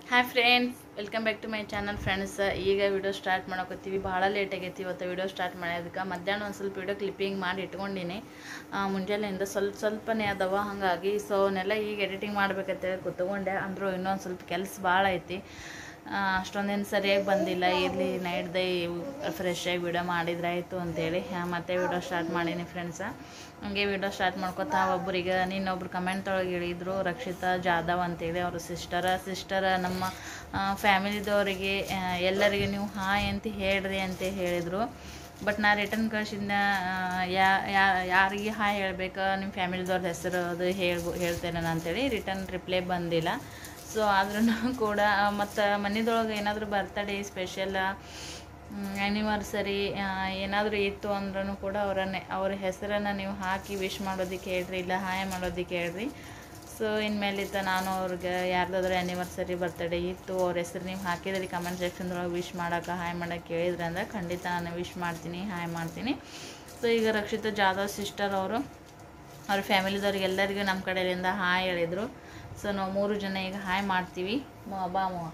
Hi friends welcome back to my channel friends ಈಗ video start ಮಾಡಕತ್ತೀವಿ ಭಾಳ late ಆಗೈತಿ ಇವತ್ತು ವಿಡಿಯೋ ಸ್ಟಾರ್ಟ್ ಮಾಡೋದಕ್ಕೆ ಮಧ್ಯಾಹ್ನ ಒಂದು ಸ್ವಲ್ಪ ವಿಡಿಯೋ ಕ್ಲಿಪ್ಪಿಂಗ್ ಮಾಡಿ ಇಟ್ಕೊಂಡಿನಿ ಆ, ಮುಂಜಾನೆಯಿಂದ ಸ್ವಲ್ಪ ಸ್ವಲ್ಪನೇ ಅದಾವ ಹಾಗಾಗಿ ಸೊ ಅವನ್ನೆಲ್ಲ ಈಗ ಎಡಿಟಿಂಗ್ ಮಾಡ್ಬೇಕಂತೇಳಿ ಕೂತ್ಕೊಂಡೆ ಅಂದರೂ ಇನ್ನೊಂದು ಸ್ವಲ್ಪ ಕೆಲಸ ಭಾಳ ಐತಿ ಆ, ಅಷ್ಟೊಂದೇನು ಸರಿಯಾಗಿ ಬಂದಿಲ್ಲ ಇರಲಿ ನೈಟ್ ದೈ ಫ್ರೆಶ್ ಆಗಿ ವಿಡಿಯೋ ಮಾಡಿದ್ರೆ ಆಯಿತು ಅಂತೇಳಿ ಆ, ಮತ್ತೆ ವಿಡಿಯೋ ಸ್ಟಾರ್ಟ್ ಮಾಡೀನಿ ಫ್ರೆಂಡ್ಸ ಹಂಗೆ ವಿಡಿಯೋ ಸ್ಟಾರ್ಟ್ ಮಾಡ್ಕೊತಾ ಒಬ್ರಿಗೆ ನೀನೊಬ್ರು ಕಮೆಂಟ್ ಒಳಗೆ ಹೇಳಿದ್ರು ರಕ್ಷಿತಾ ಜಾಧವ್ ಅಂತೇಳಿ ಅವ್ರ ಸಿಸ್ಟರ ಸಿಸ್ಟರ ನಮ್ಮ ಫ್ಯಾಮಿಲಿದವರಿಗೆ ಎಲ್ಲರಿಗೆ ನೀವು ಹಾಯ್ ಅಂತ ಹೇಳ್ರಿ ಅಂತ ಹೇಳಿದರು ಬಟ್ ನಾ ರಿಟರ್ನ್ ಕಳ್ಸಿದ್ನ ಯಾ ಯಾರಿಗೆ ಹಾಯ್ ಹೇಳ್ಬೇಕು ನಿಮ್ಮ ಫ್ಯಾಮಿಲಿದವ್ರ ಹೆಸರು ಅದು ಹೇಳ್ಬೋ ಹೇಳ್ತೇನೆ ನಾನು ಅಂತೇಳಿ ರಿಟರ್ನ್ ರಿಪ್ಲೈ ಬಂದಿಲ್ಲ ಸೊ ಆದ್ರೂ ಕೂಡ ಮತ್ತು ಮನೆದೊಳಗೆ ಏನಾದರೂ ಬರ್ತಡೇ ಸ್ಪೆಷಲ್ ಆ್ಯನಿವರ್ಸರಿ ಏನಾದರೂ ಇತ್ತು ಅಂದ್ರೂ ಕೂಡ ಅವರನ್ನೇ ಅವ್ರ ಹೆಸರನ್ನು ನೀವು ಹಾಕಿ ವಿಶ್ ಮಾಡೋದಕ್ಕೆ ಹೇಳ್ರಿ ಇಲ್ಲ ಹಾಯ್ ಮಾಡೋದಕ್ಕೆ ಹೇಳ್ರಿ ಸೊ ಇನ್ಮೇಲಿತ್ತ ನಾನು ಅವ್ರಿಗೆ ಯಾರ್ದಾದ್ರೂ ಆ್ಯನಿವರ್ಸರಿ ಬರ್ತಡೇ ಇತ್ತು ಅವ್ರ ಹೆಸರು ನೀವು ಹಾಕಿದ್ರಿ ಕಮೆಂಟ್ ಸೆಕ್ಷನ್ದೊಳಗೆ ವಿಶ್ ಮಾಡೋಕೆ ಹಾಯ್ ಮಾಡೋಕೆ ಹೇಳಿದ್ರೆ ಅಂದ್ರೆ ಖಂಡಿತ ನಾನು ವಿಶ್ ಮಾಡ್ತೀನಿ ಹಾಯ್ ಮಾಡ್ತೀನಿ ಸೊ ಈಗ ರಕ್ಷಿತಾ ಜಾಧವ್ ಸಿಸ್ಟರ್ ಅವರು ಅವ್ರ ಫ್ಯಾಮಿಲಿದವ್ರಿಗೆ ಎಲ್ಲರಿಗೂ ನಮ್ಮ ಕಡೆಯಿಂದ ಹಾಯ್ ಹೇಳಿದರು ಸೊ ನಾವು ಮೂರು ಜನ ಈಗ ಹಾಯ್ ಮಾಡ್ತೀವಿ ಮ ಬಾ ಮವ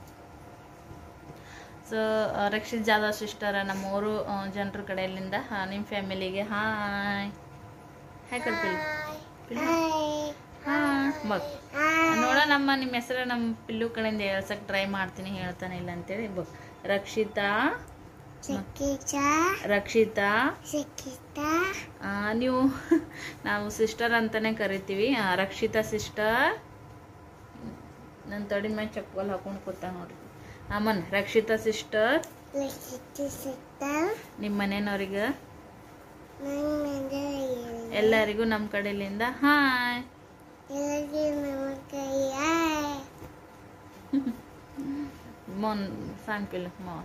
ಸೊ ರಕ್ಷಿತ್ ಜಾಧವ್ ಸಿಸ್ಟರ್ ನಮ್ಮ ಮೂರು ಜನರ ಕಡೆಯಲ್ಲಿಂದ ನಿಮ್ಮ ಫ್ಯಾಮಿಲಿಗೆ ಹಾಯ್ ಹಾಯ್ ಕಲ್ಪಿಲ್ ಹಾಂ ಬಕ್ ನೋಡ ನಮ್ಮ ನಿಮ್ಮ ಹೆಸರು ನಮ್ಮ ಪಿಲ್ಲು ಕಡೆಯಿಂದ ಹೇಳ್ಸಕ್ಕೆ ಟ್ರೈ ಮಾಡ್ತೀನಿ ಹೇಳ್ತಾನೆ ಇಲ್ಲ ಅಂತೇಳಿ ಬಕ್ ರಕ್ಷಿತಾ ರಕ್ಷಿತಾ ಆ, ನೀವು ನಾವು ಸಿಸ್ಟರ್ ಅಂತಾನೆ ಕರಿತೀವಿ ಆ, ರಕ್ಷಿತಾ ಸಿಸ್ಟರ್ ನನ್ನ ತಡಿ ಮೇಲೆ ಚಪ್ಪಲ್ ಹಾಕೊಂಡು ಕೂತ ನೋಡ್ರಿ ಅಮ್ಮನ್ ರಕ್ಷಿತಾ ಸಿಸ್ಟರ್ ನಿಮ್ಮ ಮನೆಯವ್ರಿಗೆ ಎಲ್ಲರಿಗೂ ನಮ್ಮ ಕಡೆಯಿಂದ ಹಾಯ್ ಮೊನ್ ಸಾಂಗ್ಪಿಲ್ಲ ಮೋ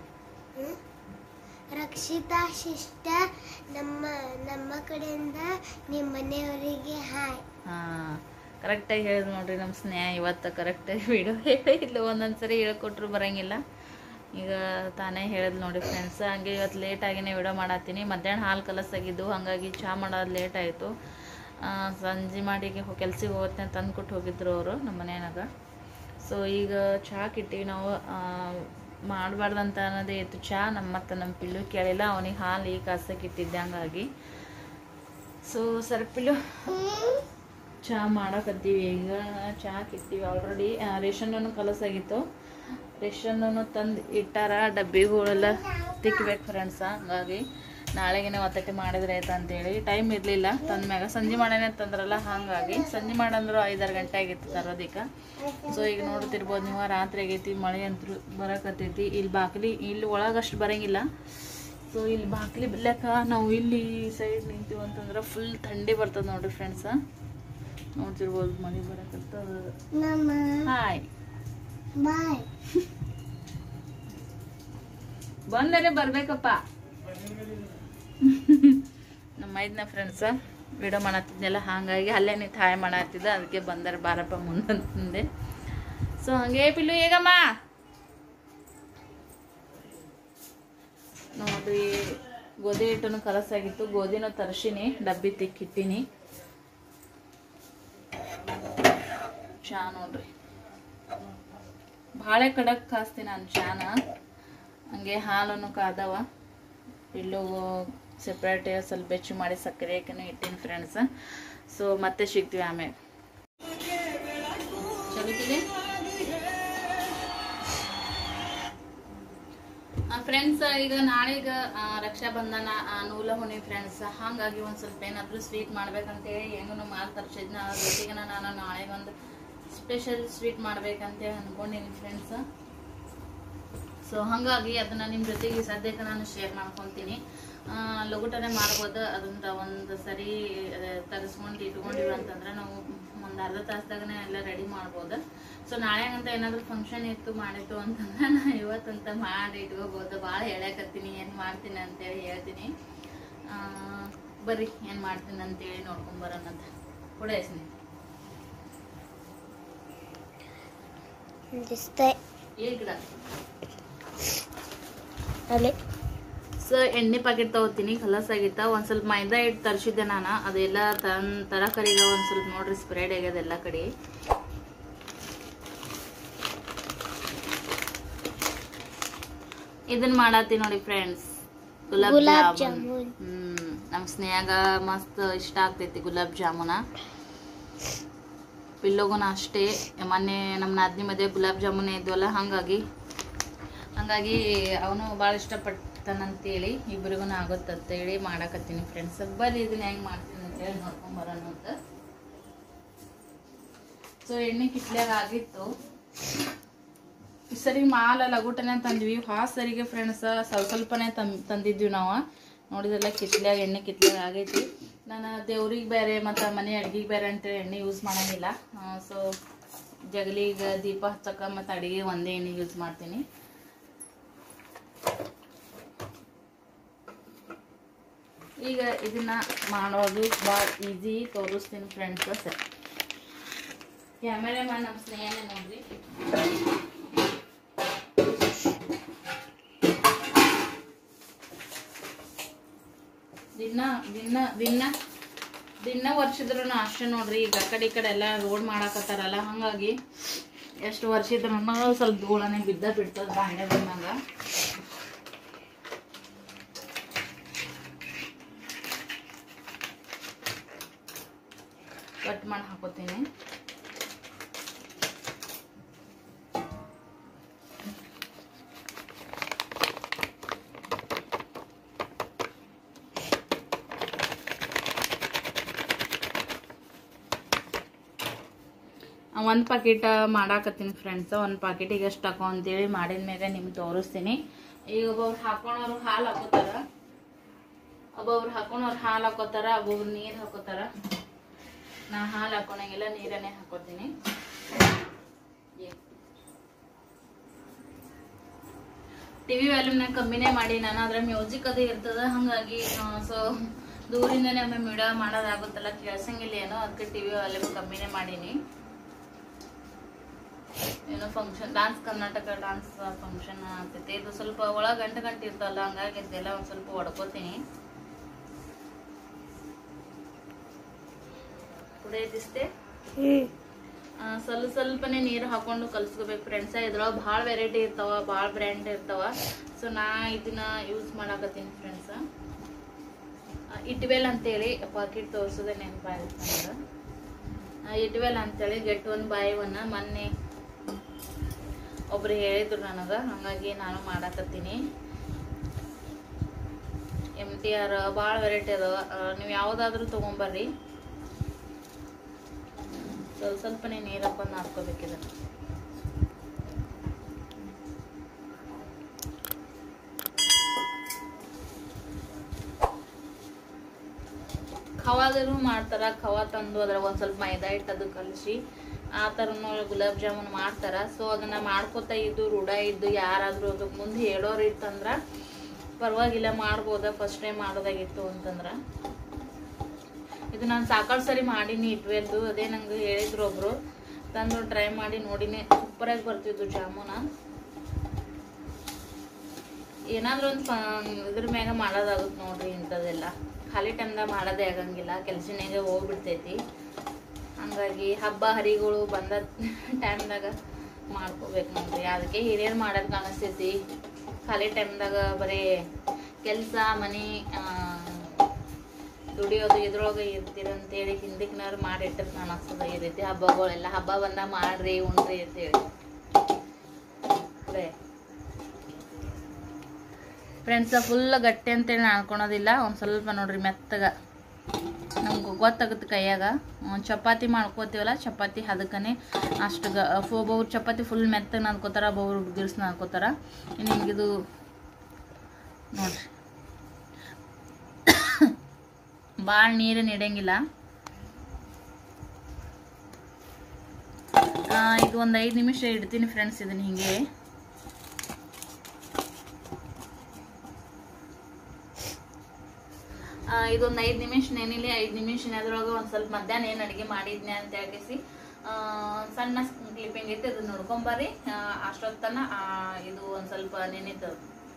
ರಕ್ಷಿತಾ ಶಿಷ್ಟ ನಮ್ಮ ನಮ್ಮ ಕಡೆಯಿಂದ ನಿಮ್ಮ ಮನೆಯವರಿಗೆ ಹಾಯ್ ಹಾಂ ಕರೆಕ್ಟಾಗಿ ಹೇಳಿದ್ ನೋಡ್ರಿ ನಮ್ಮ ಸ್ನೇಹ ಇವತ್ತು ಕರೆಕ್ಟಾಗಿ ವಿಡಿಯೋ ಹೇಳಿದ್ಲು ಒಂದೊಂದು ಸರಿ ಹೇಳ್ಕೊಟ್ರು ಬರಂಗಿಲ್ಲ ಈಗ ತಾನೇ ಹೇಳಿದ್ ನೋಡಿ ಫ್ರೆಂಡ್ಸ್ ಹಂಗೆ ಇವತ್ತು ಲೇಟಾಗಿನೇ ವಿಡಿಯೋ ಮಾಡತ್ತೀನಿ ಮಧ್ಯಾಹ್ನ ಹಾಲು ಕಲಸಾಗಿದ್ದು ಹಾಗಾಗಿ ಚಹಾ ಮಾಡೋದು ಲೇಟ್ ಆಯಿತು ಸಂಜೆ ಮಾಡಿ ಕೆಲ್ಸಕ್ಕೆ ಹೋಗುತ್ತೆ ತಂದು ಕೊಟ್ಟು ಹೋಗಿದ್ರು ಅವರು ನಮ್ಮ ಮನೆಯಾಗ ಸೊ ಈಗ ಚಹಾ ಇಟ್ಟಿವಿ ನಾವು ಮಾಡಬಾರ್ದಂತ ಅನ್ನೋದೇ ಇತ್ತು ಚಹಾ ನಮ್ಮ ಮತ್ತು ನಮ್ಮ ಪಿಲ್ಲು ಕೇಳಿಲ್ಲ ಅವನಿಗೆ ಹಾಲು ಈಗ ಕಾಸಕ್ಕೆ ಇಟ್ಟಿದ್ದೆ ಹಂಗಾಗಿ ಸೊ ಸರ್ಪಿಲ್ಲು ಚಹಾ ಮಾಡಕತ್ತೀವಿ ಈಗ ಚಹಾ ಇಟ್ಟಿವಿ ಆಲ್ರೆಡಿ ರೇಷನ್ನು ಕಲಸಾಗಿತ್ತು ರೇಷನ್ನು ತಂದು ಇಟ್ಟಾರ ಡಬ್ಬಿಗಳೆಲ್ಲ ತಿಕ್ಬೇಕು ಫ್ರೆಂಡ್ಸ ಹಂಗಾಗಿ ನಾಳೆಗೇನೆ ಒತ್ತಟ್ಟೆ ಮಾಡಿದ್ರೆ ಆಯ್ತು ಅಂತೇಳಿ ಟೈಮ್ ಇರಲಿಲ್ಲ ತಂದ ಮ್ಯಾಗ ಸಂಜೆ ಮಾಡೇನೆ ತಂದ್ರಲ್ಲ ಹಾಗಾಗಿ ಸಂಜೆ ಮಾಡಂದ್ರು ಐದಾರು ಗಂಟೆ ಆಗಿತ್ತು ತರೋದಿಕ್ಕೆ ಸೊ ಈಗ ನೋಡ್ತಿರ್ಬೋದು ನೀವು ರಾತ್ರಿ ಆಗೈತಿ ಮಳೆ ಅಂತೂ ಬರಕತ್ತೈತಿ ಇಲ್ಲಿ ಬಾಗಿಲಿ ಇಲ್ಲಿ ಒಳಗಷ್ಟು ಬರಂಗಿಲ್ಲ ಸೊ ಇಲ್ಲಿ ಬಾಗಿಲಿ ಲೆಕ್ಕ ನಾವು ಇಲ್ಲಿ ಸೈಡ್ ನಿಂತೀವಿ ಅಂತಂದ್ರೆ ಫುಲ್ ಥಂಡಿ ಬರ್ತದೆ ನೋಡ್ರಿ ಫ್ರೆಂಡ್ಸ ನೋಡ್ತಿರ್ಬೋದು ಮಳೆ ಬರಕತ್ತದ ನಮ್ಮ ಹಾಯ್ ಬಾಯ್ ಬಂದರೆ ಬರ್ಬೇಕಪ್ಪ ನಮ್ಮ ಐದನೇ ಫ್ರೆಂಡ್ಸ ವಿಡಿಯೋ ಮಾಡತ್ತಿದ್ನೆಲ್ಲ ಹಾಗಾಗಿ ಅಲ್ಲೇ ನಿಂತು ಹಾಯ್ ಮಾಡತ್ತಿದ್ದ ಅದಕ್ಕೆ ಬಂದರೆ ಬಾರಪ್ಪ ಮುಂದಂತಂದೆ ಸೊ ಹಂಗೆ ಪಿಲ್ಲು ಹೇಗಮ್ಮ ನೋಡ್ರಿ ಗೋಧಿ ಹಿಟ್ಟನ್ನು ಕಲಸಾಗಿತ್ತು ಗೋಧಿನೂ ತರ್ಸಿನಿ ಡಬ್ಬಿ ತಿಕ್ಕಿಟ್ಟಿನಿ ಚಾ ನೋಡ್ರಿ ಭಾಳ ಕಡಕ್ ಕಾಸ್ತೀನಿ ನಾನು ಚಾನ ಹಂಗೆ ಹಾಲನ್ನು ಕಾದವ ಇಲ್ಲೂ ಸೆಪ್ರೇಟ್ ಸ್ವಲ್ಪ ಹೆಚ್ಚು ಮಾಡಿ ಸಕ್ಕರೆ ಹಾಕಿನೂ ಇಟ್ಟಿನಿ ಫ್ರೆಂಡ್ಸ್ ಸೊ ಮತ್ತೆ ಸಿಗ್ತೀವಿ ಆಮೇಲೆ ಚಲೋತಿದೆ ಫ್ರೆಂಡ್ಸ್ ಈಗ ನಾಳೆಗ ಆ, ರಕ್ಷಾ ಬಂಧನ ಆ, ನೂಲ ಹುಣ್ಣಿ ಫ್ರೆಂಡ್ಸ್ ಹಾಗಾಗಿ ಒಂದು ಸ್ವಲ್ಪ ಏನಾದರೂ ಸ್ವೀಟ್ ಮಾಡ್ಬೇಕಂತೇಳಿ ಹೆಂಗೂ ಮಾಲ್ ತರಿಸಿದ್ನ ಅದ್ರ ಜೊತೆಗೆ ನಾನು ನಾಳೆ ಒಂದು ಸ್ಪೆಷಲ್ ಸ್ವೀಟ್ ಮಾಡ್ಬೇಕಂತೇಳಿ ಅಂದ್ಕೊಂಡಿನಿ ಫ್ರೆಂಡ್ಸ್ ಸೊ ಹಾಗಾಗಿ ಅದನ್ನ ನಿಮ್ಮ ಜೊತೆಗೆ ಸದ್ಯಕ್ಕೆ ನಾನು ಶೇರ್ ಮಾಡ್ಕೊತೀನಿ ಆ, ಲಘುಟನೆ ಮಾಡ್ಬೋದು ಅದನ್ನ ಒಂದು ಸರಿ ತರಿಸ್ಕೊಂಡು ಇಟ್ಕೊಂಡಿವಿ ಅಂತಂದ್ರೆ ನಾವು ಒಂದು ಅರ್ಧ ತಾಸ್ದಾಗನೇ ಎಲ್ಲ ರೆಡಿ ಮಾಡ್ಬೋದು ಸೊ ನಾಳೆಗಂತ ಏನಾದರೂ ಫಂಕ್ಷನ್ ಇತ್ತು ಮಾಡಿತ್ತು ಅಂತಂದ್ರೆ ನಾನು ಇವತ್ತಂತ ಮಾಡಿ ಇಟ್ಕೋಬೋದು ಭಾಳ ಹೇಳಕತ್ತೀನಿ ಏನು ಮಾಡ್ತೀನಿ ಅಂತೇಳಿ ಹೇಳ್ತೀನಿ ಆ, ಬರ್ರಿ ಏನು ಮಾಡ್ತೀನಿ ಅಂತೇಳಿ ನೋಡ್ಕೊಂಡ್ ಬರೋಣಂತ ಕೂಡ ಹೆಸ್ನಿ ದಿಸ್ತೆ ಏನ್ ಗಿಡ ಅಲ್ಲಿ ಸೊ ಎಣ್ಣೆ ಪ್ಯಾಕೆಟ್ ತಗೋತೀನಿ ಕಲಸ್ ಆಗಿತ್ತ ಒಂದ್ ಸ್ವಲ್ಪ ಮೈದಾ ಹಿಟ್ಟು ತರಿಸಿದ್ದೆ ನಾನು ಅದೆಲ್ಲ ತನ್ ತರಕಾರಿಗ ಒಂದ್ ಸ್ವಲ್ಪ ನೋಡ್ರಿ ಸ್ಪ್ರೆಡ್ ಆಗ್ಯದ ಎಲ್ಲ ಕಡೆ ಇದನ್ನ ಮಾಡತ್ತಿ ನೋಡಿ ಫ್ರೆಂಡ್ಸ್ ಗುಲಾಬ್ ಗುಲಾಬ್ ಜಾಮೂನ್ ಜಾಮೂನ್ ಹ್ಮ್ ನಮ್ ಸ್ನೇಹಾಗ ಮಸ್ತ್ ಇಷ್ಟ ಆಗ್ತೈತಿ ಗುಲಾಬ್ ಜಾಮೂನ ಪಿಲ್ಲೋಗುನ ಅಷ್ಟೇ ಮೊನ್ನೆ ನಮ್ಮ ನಾದ್ನಿ ಮದುವೆ ಗುಲಾಬ್ ಜಾಮೂನ್ ಇದ್ವಲ್ಲ ಹಾಗಾಗಿ ಹಂಗಾಗಿ ಅವನು ಭಾಳ ಇಷ್ಟಪಡ್ತಾನಂತೇಳಿ ಇಬ್ಬರಿಗೂ ಆಗುತ್ತಂತೇಳಿ ಮಾಡಾಕತ್ತೀನಿ ಫ್ರೆಂಡ್ಸ್ ಬರ್ರಿ ಇದನ್ನ ಹೆಂಗೆ ಮಾಡ್ತೀನಿ ಅಂತೇಳಿ ನೋಡ್ಕೊಂಬರೋಣ ಅಂತ ಸೊ ಎಣ್ಣೆ ಕಿಟ್ಲ್ಯಾಗ ಆಗಿತ್ತು ಈ ಸರಿ ಮಾಲ ಲಗುಟನೆ ತಂದ್ವಿ ಹಾ ಸರಿಗೆ ಫ್ರೆಂಡ್ಸ್ ಸ್ವಲ್ಪ ಸ್ವಲ್ಪನೇ ತಂ ತಂದಿದ್ವಿ ನಾವು ನೋಡಿದ್ರಲ್ಲ ಕಿತ್ಲ್ಯಾಗ ಎಣ್ಣೆ ಕಿತ್ಲ್ಯಾಗ ಆಗೈತಿ ನಾನು ದೇವ್ರಿಗೆ ಬೇರೆ ಮತ್ತು ಮನೆ ಅಡ್ಗೆಗೆ ಬೇರೆ ಅಂತೇಳಿ ಎಣ್ಣೆ ಯೂಸ್ ಮಾಡಂಗಿಲ್ಲ ಸೊ ಜಗಲಿಗೆ ದೀಪ ಹಚ್ಚಕ್ಕೆ ಮತ್ತು ಅಡುಗೆ ಒಂದೇ ಎಣ್ಣೆ ಯೂಸ್ ಮಾಡ್ತೀನಿ ಈಗ ಇದನ್ನ ಮಾಡೋದು ಭಾಳ ಈಸಿ ತೋರಿಸ್ತೀನಿ ಫ್ರೆಂಡ್ಸ್ ಸರಿ ಕ್ಯಾಮೆರಾಮನ್ ನಮ್ಮ ಸ್ನೇಹನೇ ನೋಡ್ರಿ ದಿನ ದಿನ ದಿನ ದಿನ ವರ್ಷಿದ್ರು ಅಷ್ಟೇ ನೋಡ್ರಿ ಈಗ ಆ ಕಡೆ ಈ ಕಡೆ ಎಲ್ಲ ರೋಡ್ ಮಾಡಾಕತ್ತಾರಲ್ಲ ಹಾಗಾಗಿ ಎಷ್ಟು ವರ್ಷ ಇದ್ರು ಸ್ವಲ್ಪ ಧೂಳನೆ ಬಿದ್ದ ಬಿಡ್ತದ ಬಾಂಡೆ ಬಂದಾಗ ಕಟ್ ಮಾಡಿ ಹಾಕೋತೀನಿ ಒಂದು ಪಾಕೆಟ್ ಮಾಡಾಕತ್ತೀನಿ ಫ್ರೆಂಡ್ಸ್ ಒಂದು ಪಾಕೆಟಿಗೆ ಎಷ್ಟು ಹಾಕೋ ಅಂತೇಳಿ ಮಾಡಿದ ಮ್ಯಾಗ ನಿಮ್ಗೆ ತೋರಿಸ್ತೀನಿ ಈಗ ಒಬ್ಬೊಬ್ರು ಹಾಕೊಳೋರು ಹಾಲು ಹಾಕೋತಾರ ಒಬ್ಬೊಬ್ರು ಹಾಕೊಳೋರು ಹಾಲು ಹಾಕೋತಾರ ಒಬ್ಬೊಬ್ರು ನೀರು ಹಾಕೋತಾರ ನಾ ಹಾಲು ಹಾಕೊಳಂಗಿಲ್ಲ ನೀರನ್ನೇ ಹಾಕೋತೀನಿ ಟಿವಿ ವ್ಯಾಲ್ಯೂಮ್ನ ಕಮ್ಮಿನೇ ಮಾಡಿ ನಾನು ಅದ್ರ ಮ್ಯೂಸಿಕ್ ಅದು ಇರ್ತದ ಹಾಗಾಗಿ ಸೊ ದೂರಿಂದನೇ ಒಮ್ಮೆ ವಿಡಿಯೋ ಮಾಡೋದಾಗುತ್ತಲ್ಲ ಕೇಳ್ಸಂಗಿಲ್ಲ ಏನೋ ಅದಕ್ಕೆ ಟಿವಿ ವ್ಯಾಲ್ಯೂಮ್ ಕಮ್ಮಿನೇ ಮಾಡೀನಿ ಏನೋ function dance Karnataka dance function ಆಗ್ತೈತೆ ಇದು ಸ್ವಲ್ಪ ಒಳಗೆ ಗಂಟೆ ಗಂಟೆ ಇರ್ತಲ್ಲ ಹಂಗಾಗಿ ಇದೆಲ್ಲ ಒಂದು ಸ್ವಲ್ಪ ಹೊಡ್ಕೋತೀನಿ ಕುಡಿಯೋದಿಷ್ಟೇ ಆ, ಸ್ವಲ್ಪ ಸ್ವಲ್ಪನೇ ನೀರು ಹಾಕೊಂಡು ಕಲ್ಸ್ಕೋಬೇಕು ಫ್ರೆಂಡ್ಸ ಇದ್ರೊಳಗೆ ಭಾಳ ವೆರೈಟಿ ಇರ್ತಾವ ಭಾಳ ಬ್ರ್ಯಾಂಡ್ ಇರ್ತಾವ ಸೊ ನಾ ಇದನ್ನ ಯೂಸ್ ಮಾಡಾಕತ್ತೀನಿ ಫ್ರೆಂಡ್ಸ ಇಟ್ವೆಲ್ ಅಂತೇಳಿ ಪಾಕೆಟ್ ತೋರಿಸೋದೇ ನೆನಪಾಯ್ತು ನನಗೆ ಇಟ್ವೆಲ್ ಅಂತೇಳಿ ಗೆಟ್ ಒನ್ ಬಾಯ್ ಒನ್ ಮೊನ್ನೆ ಒಬ್ರು ಹೇಳಿದ್ರು ನನಗೆ ಹಾಗಾಗಿ ನಾನು ಮಾಡಾಕತ್ತೀನಿ ಎಮ್ ಟಿ ಆರ್ ಭಾಳ ವೆರೈಟಿ ಅದಾವ ನೀವು ಯಾವುದಾದ್ರೂ ತೊಗೊಂಬರ್ರಿ ಸ್ವಲ್ಪ ಸ್ವಲ್ಪನೇ ನೀರು ಹಾಕೊಂಡು ಹಾಕ್ಕೋಬೇಕಿದೆ ಖವಾದರೂ ಮಾಡ್ತಾರ ಖವಾ ತಂದು ಅದ್ರ ಒಂದು ಸ್ವಲ್ಪ ಮೈದಾ ಹಿಟ್ಟು ಅದು ಕಲಿಸಿ ಆ ಥರನೂ ಗುಲಾಬ್ ಜಾಮೂನ್ ಮಾಡ್ತಾರ ಸೊ ಅದನ್ನ ಮಾಡ್ಕೋತಾ ಇದ್ದು ರೂಢ ಇದ್ದು ಯಾರಾದರೂ ಅದಕ್ಕೆ ಮುಂದೆ ಹೇಳೋರು ಇತ್ತಂದ್ರೆ ಪರವಾಗಿಲ್ಲ ಮಾಡ್ಬೋದ ಫಸ್ಟ್ ಟೈಮ್ ಮಾಡೋದಾಗಿತ್ತು ಅಂತಂದ್ರೆ ಇದು ನಾನು ಸಾಕಷ್ಟು ಸರಿ ಮಾಡೀನಿ ಇಟ್ವೆಲ್ದು ಅದೇ ನಂಗೆ ಹೇಳಿದ್ರು ಒಬ್ರು ತಂದು ಟ್ರೈ ಮಾಡಿ ನೋಡಿನಿ ಸೂಪರಾಗಿ ಬರ್ತಿದ್ದು ಜಾಮೂನ ಏನಾದ್ರೂ ಒಂದು ಇದ್ರ ಮ್ಯಾಗ ಮಾಡೋದಾಗುತ್ತೆ ನೋಡ್ರಿ ಇಂಥದ್ದೆಲ್ಲ ಖಾಲಿ ಟೈಮ್ದಾಗ ಮಾಡೋದೇ ಆಗಂಗಿಲ್ಲ ಕೆಲ್ಸನಾಗ ಹೋಗ್ಬಿಡ್ತೈತಿ ಹಂಗಾಗಿ ಹಬ್ಬ ಹರಿಗಳು ಬಂದ ಟೈಮ್ದಾಗ ಮಾಡ್ಕೋಬೇಕು ನೋಡ್ರಿ ಅದಕ್ಕೆ ಹಿರಿಯರು ಮಾಡೋದು ಕಾಣಿಸ್ತೈತಿ ಖಾಲಿ ಟೈಮ್ದಾಗ ಬರೀ ಕೆಲಸ ಮನೆ ಆ, ದುಡಿಯೋದು ಇದ್ರೊಳಗೆ ಇರ್ತೀರ ಅಂತೇಳಿ ಹಿಂದಕ್ನವ್ರು ಮಾಡಿಟ್ಟಿರ್ ಕಾಣಿಸ್ತದ ಈ ರೀತಿ ಹಬ್ಬಗಳೆಲ್ಲ ಹಬ್ಬ ಬಂದಾಗ ಮಾಡ್ರಿ ಉಣ್ರಿ ಅಂತೇಳಿ ಫ್ರೆಂಡ್ಸ ಫುಲ್ ಗಟ್ಟಿ ಅಂತೇಳಿ ನಾನು ಅನ್ಕೊಳೋದಿಲ್ಲ ಒಂದು ಸ್ವಲ್ಪ ನೋಡ್ರಿ ಮೆತ್ತಗ ನಮ್ಗೆ ಗೊತ್ತಾಗುತ್ತೆ ಕೈಯಾಗ ಒಂದ್ ಚಪಾತಿ ಮಾಡ್ಕೋತೀವಲ್ಲ ಚಪಾತಿ ಅದಕ್ಕನೆ ಅಷ್ಟು ಗ ಒಬ್ಬೊಬ್ರು ಚಪಾತಿ ಫುಲ್ ಮೆತ್ತಗೆ ನಾದ್ಕೋತಾರ ಒಬ್ಬೊಬ್ರು ದಿಲ್ಸ್ ನಾದ್ಕೋತಾರ ನಿಮ್ಗಿದು ನೋಡ್ರಿ ಭಾಳ ನೀರೇನು ಇಡಂಗಿಲ್ಲ ಆ, ಇದು ಒಂದು ಐದು ನಿಮಿಷ ಇಡ್ತೀನಿ ಫ್ರೆಂಡ್ಸ್ ಇದನ್ನ ಹಿಂಗೆ ಆ, ಇದೊಂದು ಐದು ನಿಮಿಷ ನೆನಿಲಿ ಐದು ನಿಮಿಷ ನೆದ್ರೊಳಗೆ ಒಂದು ಸ್ವಲ್ಪ ಮಧ್ಯಾಹ್ನ ಏನು ಅಡುಗೆ ಮಾಡಿದ್ನೆ ಅಂತ ಹೇಳಿಸಿ ಸಣ್ಣ ಕ್ಲಿಪ್ಪಿಂಗ್ ಐತೆ ಅದನ್ನ ನೋಡ್ಕೊಂಬರ್ರಿ ಆ, ಅಷ್ಟೊತ್ತನ ಆ, ಇದು ಒಂದು ಸ್ವಲ್ಪ ನೆನಿತು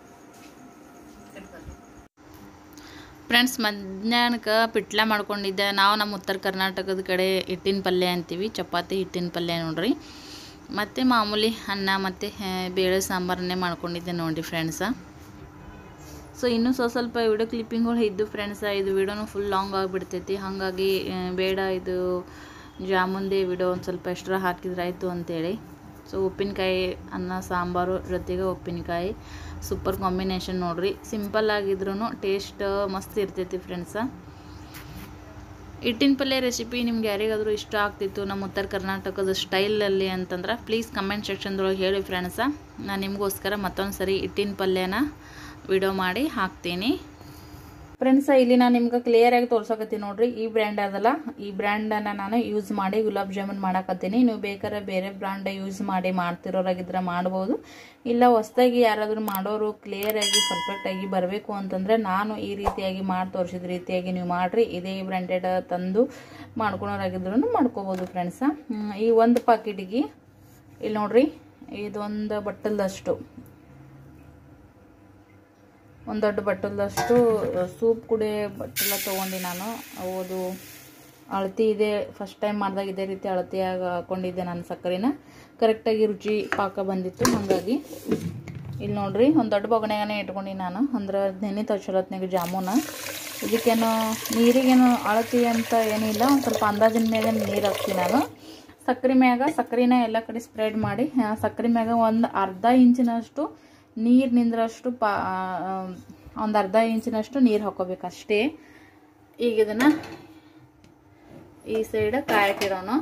ಫ್ರೆಂಡ್ಸ್ ಮಧ್ಯಾಹ್ನಕ್ಕೆ ಪಿಟ್ಲ ಮಾಡ್ಕೊಂಡಿದ್ದೆ ನಾವು ನಮ್ಮ ಉತ್ತರ ಕರ್ನಾಟಕದ ಕಡೆ ಹಿಟ್ಟಿನ ಪಲ್ಯ ಅಂತೀವಿ ಚಪಾತಿ ಹಿಟ್ಟಿನ ಪಲ್ಯ ನೋಡ್ರಿ ಮತ್ತು ಮಾಮೂಲಿ ಅನ್ನ ಮತ್ತು ಬೇಳೆ ಸಾಂಬಾರನ್ನೇ ಮಾಡ್ಕೊಂಡಿದ್ದೆ ನೋಡಿ ಫ್ರೆಂಡ್ಸ ಸೊ ಇನ್ನೂ ಸ್ವಲ್ಪ ಸ್ವಲ್ಪ ವಿಡಿಯೋ ಕ್ಲಿಪ್ಪಿಂಗ್ಗಳು ಇದ್ದು ಫ್ರೆಂಡ್ಸ ಇದು ವಿಡಿಯೋನು ಫುಲ್ ಲಾಂಗ್ ಆಗಿಬಿಡ್ತೈತಿ ಹಾಗಾಗಿ ಆ, ಬೇಡ ಇದು ಜಾಮೂನ್ದೇ ವಿಡಿಯೋ ಒಂದು ಸ್ವಲ್ಪ ಎಕ್ಸ್ಟ್ರಾ ಹಾಕಿದ್ರೆ ಆಯಿತು ಅಂತೇಳಿ ಸೊ ಉಪ್ಪಿನಕಾಯಿ ಅನ್ನ ಸಾಂಬಾರು ಜೊತೆಗೆ ಉಪ್ಪಿನಕಾಯಿ ಸೂಪರ್ ಕಾಂಬಿನೇಷನ್ ನೋಡ್ರಿ ಸಿಂಪಲ್ ಆಗಿದ್ರೂ ಟೇಸ್ಟ್ ಮಸ್ತ್ ಇರ್ತೈತಿ ಫ್ರೆಂಡ್ಸ ಹಿಟ್ಟಿನ ಪಲ್ಯ ರೆಸಿಪಿ ನಿಮ್ಗೆ ಯಾರಿಗಾದರೂ ಇಷ್ಟ ಆಗ್ತಿತ್ತು ನಮ್ಮ ಉತ್ತರ ಕರ್ನಾಟಕದ ಸ್ಟೈಲಲ್ಲಿ ಅಂತಂದ್ರೆ ಪ್ಲೀಸ್ ಕಮೆಂಟ್ ಸೆಕ್ಷನ್ದೊಳಗೆ ಹೇಳಿ ಫ್ರೆಂಡ್ಸ ನಾನು ನಿಮಗೋಸ್ಕರ ಮತ್ತೊಂದು ಸರಿ ಹಿಟ್ಟಿನ ಪಲ್ಯನ ವಿಡಿಯೋ ಮಾಡಿ ಹಾಕ್ತೀನಿ ಫ್ರೆಂಡ್ಸ ಇಲ್ಲಿ ನಾನು ನಿಮ್ಗೆ ಕ್ಲಿಯರಾಗಿ ತೋರ್ಸಕತ್ತೀನಿ ನೋಡ್ರಿ ಈ ಬ್ರ್ಯಾಂಡ್ ಅದಲ್ಲ ಈ ಬ್ರ್ಯಾಂಡನ್ನು ನಾನು ಯೂಸ್ ಮಾಡಿ ಗುಲಾಬ್ ಜಾಮೂನ್ ಮಾಡಕತ್ತೀನಿ ನೀವು ಬೇಕಾದ್ರೆ ಬೇರೆ ಬ್ರ್ಯಾಂಡ್ ಯೂಸ್ ಮಾಡಿ ಮಾಡ್ತಿರೋರಾಗಿದ್ರೆ ಮಾಡ್ಬೋದು ಇಲ್ಲ ಹೊಸ್ದಾಗಿ ಯಾರಾದರೂ ಮಾಡೋರು ಕ್ಲಿಯರಾಗಿ ಪರ್ಫೆಕ್ಟಾಗಿ ಬರಬೇಕು ಅಂತಂದರೆ ನಾನು ಈ ರೀತಿಯಾಗಿ ಮಾಡಿ ತೋರಿಸಿದ ರೀತಿಯಾಗಿ ನೀವು ಮಾಡಿರಿ ಇದೇ ಬ್ರ್ಯಾಂಡೆಡ್ ತಂದು ಮಾಡ್ಕೊಳೋರಾಗಿದ್ರು ಮಾಡ್ಕೋಬೋದು ಫ್ರೆಂಡ್ಸ ಈ ಒಂದು ಪಾಕಿಟಿಗೆ ಇಲ್ಲಿ ನೋಡ್ರಿ ಇದೊಂದು ಬಟ್ಟಲ್ದಷ್ಟು ಒಂದು ದೊಡ್ಡ ಬಟ್ಟಲದಷ್ಟು ಸೂಪ್ ಕುಡಿ ಬಟ್ಟಲ ತೊಗೊಂಡು ನಾನು ಅದು ಅಳತಿ ಇದೆ ಫಸ್ಟ್ ಟೈಮ್ ಮಾಡಿದಾಗ ಇದೇ ರೀತಿ ಅಳತಿಯಾಗಿ ಹಾಕೊಂಡಿದ್ದೆ ನಾನು ಸಕ್ಕರೆನ ಕರೆಕ್ಟಾಗಿ ರುಚಿ ಪಾಕ ಬಂದಿತ್ತು ಹಾಗಾಗಿ ಇಲ್ಲಿ ನೋಡ್ರಿ ಒಂದು ದೊಡ್ಡ ಬೊಗಣೆಗಾನೆ ಇಟ್ಕೊಂಡು ನಾನು ಅಂದ್ರೆ ನೆನೆ ತಚ್ಚಲತ್ನಾಗ ಜಾಮೂನ ಇದಕ್ಕೇನು ನೀರಿಗೇನು ಅಳತಿ ಅಂತ ಏನಿಲ್ಲ ಒಂದು ಸ್ವಲ್ಪ ಅಂದಾಜಿನ ಮ್ಯಾಗ ನೀರು ಹಾಕ್ತೀನಿ ನಾನು ಸಕ್ಕರೆ ಮ್ಯಾಗ ಸಕ್ಕರೆನ ಎಲ್ಲ ಕಡೆ ಸ್ಪ್ರೆಡ್ ಮಾಡಿ ಆ, ಸಕ್ಕರೆ ಮ್ಯಾಗ ಒಂದು ಅರ್ಧ ಇಂಚಿನಷ್ಟು ನೀರು ನಿಂದ್ರಷ್ಟು ಪಾ ಒಂದು ಅರ್ಧ ಇಂಚಿನಷ್ಟು ನೀರು ಹಾಕೋಬೇಕು ಅಷ್ಟೇ ಈಗ ಇದನ್ನು ಈ ಸೈಡ್ ಕಾಯಕ್ಕಿಡೋನು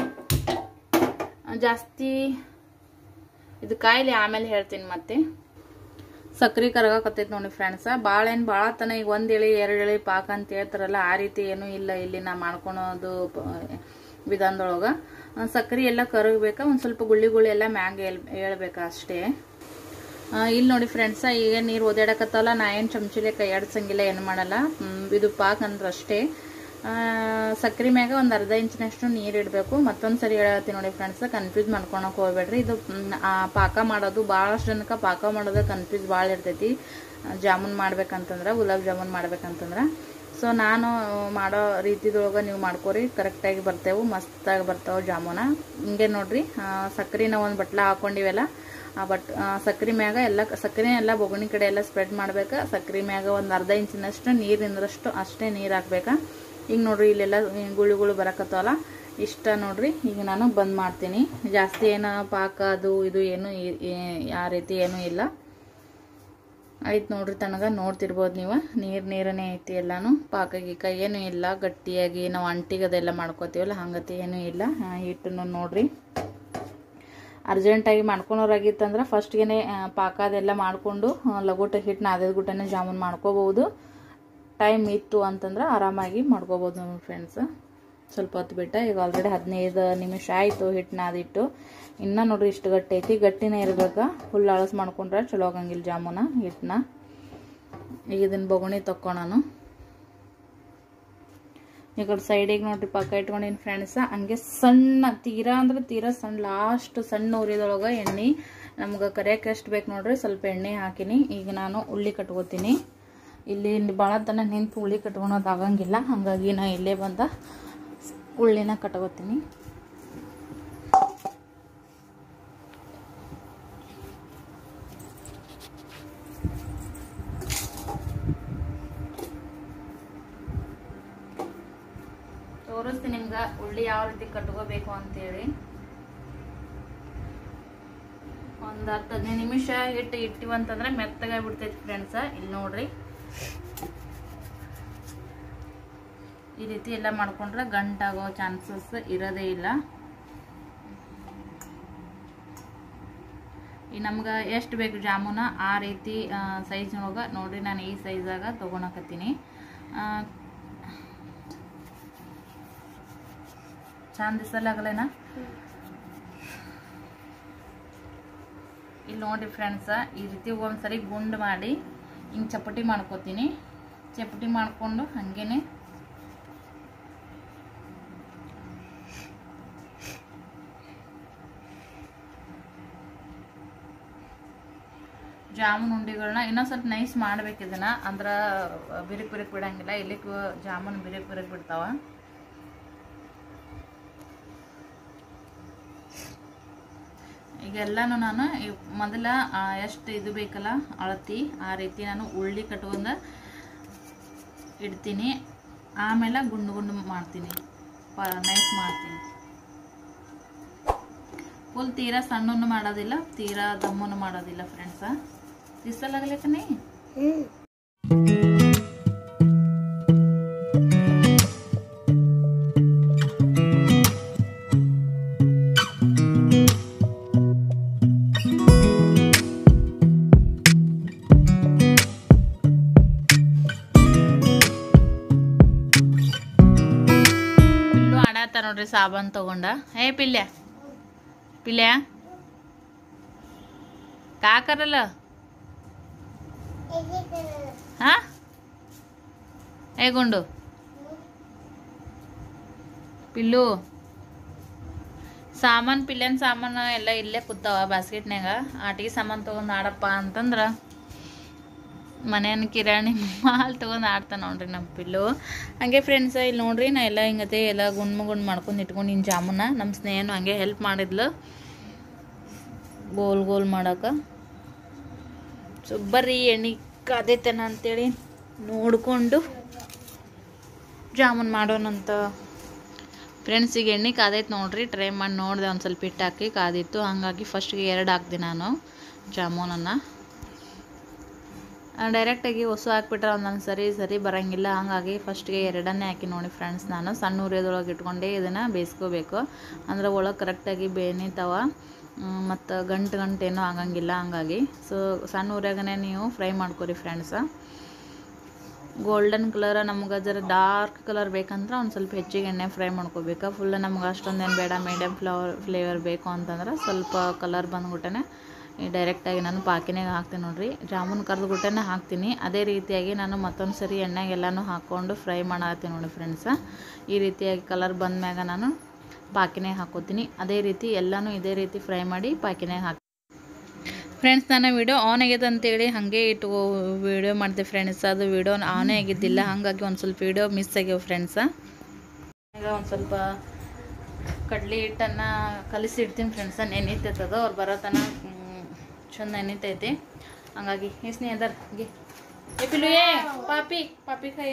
ಜಾಸ್ತಿ ಇದು ಕಾಯಿಲೆ ಆಮೇಲೆ ಹೇಳ್ತೀನಿ ಮತ್ತೆ ಸಕ್ರೆ ಕರಗಾಕತ್ತೈತೆ ನೋಡಿ ಫ್ರೆಂಡ್ಸ ಭಾಳ ಏನು ಭಾಳ ತನ ಈಗ ಒಂದು ಎಳೆ ಎರಡು ಎಳೆ ಪಾಕ ಅಂತ ಹೇಳ್ತಾರಲ್ಲ ಆ ರೀತಿ ಏನೂ ಇಲ್ಲ ಇಲ್ಲಿ ನಾ ಮಾಡ್ಕೊಳೋದು ಪ- ವಿಧಾನದೊಳಗೆ ಸಕ್ರೆ ಎಲ್ಲ ಕರಗಬೇಕಾ ಒಂದು ಸ್ವಲ್ಪ ಗುಳ್ಳಿ ಗುಳ್ಳಿ ಎಲ್ಲ ಮ್ಯಾಗ ಏಳ್ ಏಳ್ಬೇಕಾ ಅಷ್ಟೇ ಆ, ಇಲ್ಲಿ ನೋಡಿ ಫ್ರೆಂಡ್ಸ ಈಗ ನೀರು ಓದಾಡಕತ್ತಲ್ಲ ನಾ ಏನು ಚಮಚಿಲೆ ಕೈ ಆಡ್ಸಂಗಿಲ್ಲ ಏನು ಮಾಡಲ್ಲ ಹ್ಮ್, ಇದು ಪಾಕ್ ಅಂದ್ರೆ ಅಷ್ಟೇ ಸಕ್ಕರೆ ಮ್ಯಾಗ ಒಂದು ಅರ್ಧ ಇಂಚಿನಷ್ಟು ನೀರು ಇಡಬೇಕು ಮತ್ತೊಂದು ಸರಿ ಹೇಳತ್ತೀನಿ ನೋಡಿ ಫ್ರೆಂಡ್ಸ್ ಕನ್ಫ್ಯೂಸ್ ಮಾಡ್ಕೊಳಕ್ ಹೋಗ್ಬೇಡ್ರಿ ಇದು ಮ್, ಆ ಪಾಕ ಮಾಡೋದು ಭಾಳಷ್ಟು ಜನಕ್ಕೆ ಪಾಕ ಮಾಡೋದು ಕನ್ಫ್ಯೂಸ್ ಭಾಳ ಇರ್ತೈತಿ ಆ, ಜಾಮೂನ್ ಮಾಡ್ಬೇಕಂತಂದ್ರೆ ಗುಲಾಬ್ ಜಾಮೂನ್ ಮಾಡ್ಬೇಕಂತಂದ್ರೆ ಸೊ ನಾನು ಮಾಡೋ ರೀತಿದೊಳಗೆ ನೀವು ಮಾಡ್ಕೊರಿ ಕರೆಕ್ಟಾಗಿ ಬರ್ತೇವೆ ಮಸ್ತಾಗಿ ಬರ್ತಾವೆ ಜಾಮೂನ ಹಿಂಗೆ ನೋಡ್ರಿ ಆ, ಸಕ್ಕರೆನ ಒಂದು ಬಟ್ಲ ಹಾಕೊಂಡಿವೆಲ್ಲ ಆ ಬಟ್ ಸಕ್ಕರೆ ಮ್ಯಾಗ ಎಲ್ಲ ಸಕ್ಕರೆ ಎಲ್ಲ ಬೊಗಣಿ ಕಡೆ ಎಲ್ಲ ಸ್ಪ್ರೆಡ್ ಮಾಡ್ಬೇಕು ಸಕ್ಕರೆ ಮ್ಯಾಗ ಒಂದು ಅರ್ಧ ಇಂಚಿನಷ್ಟು ನೀರಿಂದ್ರಷ್ಟು ಅಷ್ಟೇ ನೀರು ಹಾಕ್ಬೇಕಾ ಈಗ ನೋಡ್ರಿ ಇಲ್ಲೆಲ್ಲ ಗುಳಿಗಳು ಬರಕತ್ತವಲ್ಲ ಇಷ್ಟ ನೋಡ್ರಿ ಈಗ ನಾನು ಬಂದ್ ಮಾಡ್ತೀನಿ ಜಾಸ್ತಿ ಏನು ಪಾಕ ಅದು ಇದು ಏನು ಈ- ಈ- ಆ ರೀತಿ ಏನೂ ಇಲ್ಲ ಆಯ್ತು ನೋಡ್ರಿ ತನಗ ನೋಡ್ತಿರ್ಬೋದು ನೀವು ನೀರು ನೀರನೇ ಐತಿ ಎಲ್ಲಾನು ಪಾಕ ಗೀಕ ಏನೂ ಇಲ್ಲ ಗಟ್ಟಿಯಾಗಿ ನಾವು ಅಂಟಿಗೆ ಅದೆಲ್ಲ ಮಾಡ್ಕೋತೀವಲ್ಲ ಹಂಗತಿ ಏನೂ ಇಲ್ಲ ಆ, ಹಿಟ್ಟನ್ನು ನೋಡ್ರಿ ಅರ್ಜೆಂಟಾಗಿ ಮಾಡ್ಕೊಳೋರಾಗಿತ್ತಂದ್ರೆ ಫಸ್ಟ್ಗೆ ಪಾಕ ಅದೆಲ್ಲ ಮಾಡಿಕೊಂಡು ಲಗೋಟ ಹಿಟ್ಟು ನಾದಿದ ಗುಟ್ಟನೆ ಜಾಮೂನ್ ಮಾಡ್ಕೋಬೋದು ಟೈಮ್ ಇತ್ತು ಅಂತಂದ್ರೆ ಆರಾಮಾಗಿ ಮಾಡ್ಕೋಬೋದು ನಮ್ಮ ಫ್ರೆಂಡ್ಸ್ ಸ್ವಲ್ಪ ಹೊತ್ತು ಬಿಟ್ಟ ಈಗ ಆಲ್ರೆಡಿ ಹದಿನೈದು ನಿಮಿಷ ಆಯಿತು ಹಿಟ್ಟು ನಾದಿಟ್ಟು ಇನ್ನೂ ನೋಡ್ರಿ ಇಷ್ಟು ಗಟ್ಟಿ ಐತಿ ಗಟ್ಟಿನೇ ಇರ್ಬೇಕು ಫುಲ್ ಅಳಸ್ ಮಾಡ್ಕೊಂಡ್ರೆ ಚಲೋ ಆಗಂಗಿಲ್ಲ ಜಾಮೂನ ಹಿಟ್ಟನ್ನ ಈಗ ಇದನ್ನ ಬೊಗಣಿ ತಕ್ಕೊಳನು ಈ ಕಡೆ ಸೈಡಿಗೆ ನೋಡ್ರಿ ಪಕ್ಕ ಇಟ್ಕೊಂಡಿನಿ ಫ್ರೆಂಡ್ಸ ಹಂಗೆ ಸಣ್ಣ ತೀರಾ ಅಂದ್ರೆ ತೀರಾ ಸಣ್ಣ ಲಾಸ್ಟ್ ಸಣ್ಣ ಉರಿದೊಳಗೆ ಎಣ್ಣೆ ನಮ್ಗೆ ಕರಿಯಕ್ಕೆ ಎಷ್ಟು ಬೇಕು ನೋಡ್ರಿ ಸ್ವಲ್ಪ ಎಣ್ಣೆ ಹಾಕಿನಿ ಈಗ ನಾನು ಉಳ್ಳಿ ಕಟ್ಕೋತೀನಿ ಇಲ್ಲಿ ಭಾಳ ತನ ನಿಂತು ಉಳ್ಳಿ ಕಟ್ಕೊಳೋದು ಆಗಂಗಿಲ್ಲ ಹಾಗಾಗಿ ನಾ ಇಲ್ಲೇ ಬಂದ ಉಳ್ಳಿನ ಕಟ್ಕೋತೀನಿ ತೋರಿಸ್ತೀನಿ ನಿಮ್ಗೆ ಉಳ್ಳಿ ಯಾವ ರೀತಿ ಕಟ್ಕೋಬೇಕು ಅಂತೇಳಿ ಒಂದು ಹತ್ತು ಹದಿನೈದು ನಿಮಿಷ ಇಟ್ಟು ಇಟ್ಟಿವಂತಂದ್ರೆ ಮೆತ್ತಗಾಗಿ ಬಿಡ್ತೈತಿ ಫ್ರೆಂಡ್ಸ ಇಲ್ಲಿ ನೋಡ್ರಿ ಈ ರೀತಿ ಎಲ್ಲ ಮಾಡ್ಕೊಂಡ್ರೆ ಗಂಟಾಗೋ ಚಾನ್ಸಸ್ ಇರೋದೇ ಇಲ್ಲ ಈ ನಮ್ಗೆ ಎಷ್ಟು ಬೇಕು ಜಾಮೂನ ಆ ರೀತಿ ಸೈಜ್ನೊಳಗೆ ನೋಡ್ರಿ ನಾನು ಈ ಸೈಜಾಗ ತೊಗೊಳಕತ್ತೀನಿ ಚಂದ ದಿಸಲಾಗಲೇನಾ ಇಲ್ಲಿ ನೋಡಿ ಫ್ರೆಂಡ್ಸ ಈ ರೀತಿ ಒಂದ್ಸರಿ ಗುಂಡು ಮಾಡಿ ಹಿಂಗೆ ಚಪಾತಿ ಮಾಡ್ಕೋತೀನಿ ಚಪಾತಿ ಮಾಡಿಕೊಂಡು ಹಾಗೇನೆ ಜಾಮೂನ್ ಉಂಡಿಗಳನ್ನ ಇನ್ನೊಂದು ಸ್ವಲ್ಪ ನೈಸ್ ಮಾಡ್ಬೇಕು ಇದನ್ನ ಅಂದ್ರೆ ಬಿರುಕು ಬಿರುಕು ಬಿಡಂಗಿಲ್ಲ ಇಲ್ಲಿ ಜಾಮೂನ್ ಬಿರುಕು ಬಿರುಕು ಬಿಡ್ತಾವ ಈಗ ಎಲ್ಲಾನು ನಾನು ಇವ್- ಮೊದಲ ಎಷ್ಟು ಇದು ಬೇಕಲ್ಲ ಅಳತಿ ಆ ರೀತಿ ನಾನು ಉಳ್ಳಿ ಕಟ್ಕೊಂಡ ಇಡ್ತೀನಿ ಆಮೇಲೆ ಗುಂಡು ಗುಂಡು ಮಾಡ್ತೀನಿ ನೈಸ್ ಮಾಡ್ತೀನಿ ಫುಲ್ ತೀರಾ ಸಣ್ಣನ್ನು ಮಾಡೋದಿಲ್ಲ ತೀರಾ ದಮ್ಮನ್ನು ಮಾಡೋದಿಲ್ಲ ಫ್ರೆಂಡ್ಸ ಬಿಸಲಾಗಲೇಕನೇ ಹ್ಮ್ ಪಿಲ್ಲು ಆಡಾತ ನೋಡ್ರಿ ಸಾಬಾನ್ ತಗೊಂಡ ಏ ಪಿಲ್ಯ ಪಿಲ್ಯ ಕಾಕರಲ್ಲ ಹಾ ಏ ಗುಂಡು ಪಿಲ್ಲು ಸಾಮಾನ್ ಪಿಲ್ಯನ್ ಸಾಮಾನು ಎಲ್ಲ ಇಲ್ಲೇ ಕೂತಾವ ಬಾಸ್ಕೆಟ್ನ್ಯಾಗ ಆಟಿಗೆ ಸಾಮಾನು ತೊಗೊಂಡು ಆಡಪ್ಪ ಅಂತಂದ್ರೆ ಮನೆಯನ್ ಕಿರಾಣಿ ಮಾಲ್ ತೊಗೊಂಡು ಆಡ್ತಾನೆ ನೋಡ್ರಿ ನಮ್ಮ ಪಿಲ್ಲು ಹಂಗೆ ಫ್ರೆಂಡ್ಸ್ ಇಲ್ಲಿ ನೋಡ್ರಿ ನಾ ಎಲ್ಲ ಹಿಂಗತೆ ಎಲ್ಲ ಗುಂಡ್ ಗುಂಡ್ ಮಾಡ್ಕೊಂಡು ಇಟ್ಕೊಂಡಿನಿ ಜಾಮೂನ ನಮ್ಮ ಸ್ನೇಹನು ಹಂಗೆ ಹೆಲ್ಪ್ ಮಾಡಿದ್ಲು ಗೋಲ್ ಗೋಲ್ ಮಾಡಕ್ಕೆ ಸೊ ಬರ್ರಿ ಎಣ್ಣೆ ಕಾದೈತೇನ ಅಂತೇಳಿ ನೋಡಿಕೊಂಡು ಜಾಮೂನ್ ಮಾಡೋಣಂತ ಫ್ರೆಂಡ್ಸ್ ಈಗ ಎಣ್ಣೆ ಕಾದೈತೆ ನೋಡ್ರಿ ಟ್ರೈ ಮಾಡಿ ನೋಡಿದೆ ಒಂದು ಸ್ವಲ್ಪ ಹಿಟ್ಟು ಹಾಕಿ ಕಾದಿತ್ತು ಹಾಗಾಗಿ ಫಸ್ಟ್ಗೆ ಎರಡು ಹಾಕ್ದೆ ನಾನು ಜಾಮೂನನ್ನು ಡೈರೆಕ್ಟಾಗಿ ಹೊಸು ಹಾಕ್ಬಿಟ್ರೆ ಒಂದೊಂದು ಸರಿ ಸರಿ ಬರೋಂಗಿಲ್ಲ ಹಾಗಾಗಿ ಫಸ್ಟ್ಗೆ ಎರಡನ್ನೇ ಹಾಕಿ ನೋಡಿ ಫ್ರೆಂಡ್ಸ್ ನಾನು ಸಣ್ಣ ಉರಿಯೋದ್ರೊಳಗೆ ಇಟ್ಕೊಂಡೆ ಇದನ್ನು ಬೇಯಿಸ್ಕೋಬೇಕು ಅಂದ್ರೆ ಒಳಗೆ ಕರೆಕ್ಟಾಗಿ ಬೇನಿತಾವ ಮತ್ತು ಗಂಟು ಗಂಟು ಏನೂ ಆಗಂಗಿಲ್ಲ ಹಂಗಾಗಿ ಸೊ ಸಣ್ಣ ಉರಿಯಾಗನೇ ನೀವು ಫ್ರೈ ಮಾಡ್ಕೊರಿ ಫ್ರೆಂಡ್ಸ ಗೋಲ್ಡನ್ ಕಲರ್ ನಮ್ಗೆ ಜರ ಡಾರ್ಕ್ ಕಲರ್ ಬೇಕಂದ್ರೆ ಒಂದು ಸ್ವಲ್ಪ ಹೆಚ್ಚಿಗೆ ಎಣ್ಣೆ ಫ್ರೈ ಮಾಡ್ಕೋಬೇಕು ಫುಲ್ ನಮ್ಗೆ ಅಷ್ಟೊಂದೇನು ಬೇಡ ಮೀಡಿಯಮ್ ಫ್ಲವರ್ ಫ್ಲೇವರ್ ಬೇಕು ಅಂತಂದ್ರೆ ಸ್ವಲ್ಪ ಕಲರ್ ಬಂದ್ಬಿಟ್ಟೆ ಡೈರೆಕ್ಟಾಗಿ ನಾನು ಪಾಕಿನಾಗ ಹಾಕ್ತೀನಿ ನೋಡ್ರಿ ಜಾಮೂನ್ ಕರೆದ್ಬಿಟ್ಟೆ ಹಾಕ್ತೀನಿ ಅದೇ ರೀತಿಯಾಗಿ ನಾನು ಮತ್ತೊಂದು ಸರಿ ಎಣ್ಣೆಗೆ ಎಲ್ಲನೂ ಹಾಕ್ಕೊಂಡು ಫ್ರೈ ಮಾಡತ್ತೀನಿ ನೋಡಿ ಫ್ರೆಂಡ್ಸ ಈ ರೀತಿಯಾಗಿ ಕಲರ್ ಬಂದ್ಮ್ಯಾಗ ನಾನು ಪಾಕಿನಾಗ ಹಾಕೋತೀನಿ ಅದೇ ರೀತಿ ಎಲ್ಲನೂ ಇದೇ ರೀತಿ ಫ್ರೈ ಮಾಡಿ ಪಾಕಿನಾಗ ಹಾಕಿ ಫ್ರೆಂಡ್ಸ್ ನನ್ನ ವಿಡಿಯೋ ಆನ್ ಆಗ್ಯದ ಅಂತೇಳಿ ಹಾಗೆ ಇಟ್ಟು ವಿಡಿಯೋ ಮಾಡಿದೆ ಫ್ರೆಂಡ್ಸ್ ಅದು ವಿಡಿಯೋ ಆನೇ ಆಗಿದ್ದಿಲ್ಲ ಹಾಗಾಗಿ ಒಂದು ಸ್ವಲ್ಪ ವಿಡಿಯೋ ಮಿಸ್ ಆಗ್ಯಾವ ಫ್ರೆಂಡ್ಸ ಈಗ ಒಂದು ಸ್ವಲ್ಪ ಕಡ್ಲಿ ಹಿಟ್ಟನ್ನು ಕಲಿಸಿ ಇಡ್ತೀನಿ ಫ್ರೆಂಡ್ಸ ನೆನೀತೈತದ ಅವ್ರು ಬರೋ ತನ ಚಂದ ನೆನೀತೈತಿ ಹಂಗಾಗಿ ಎಸ್ನಿ ಅದಾರ ಗೆ ಏ ಪಿಲ್ಲು ಏ ಪಾಪಿ ಪಾಪಿ ಕೈ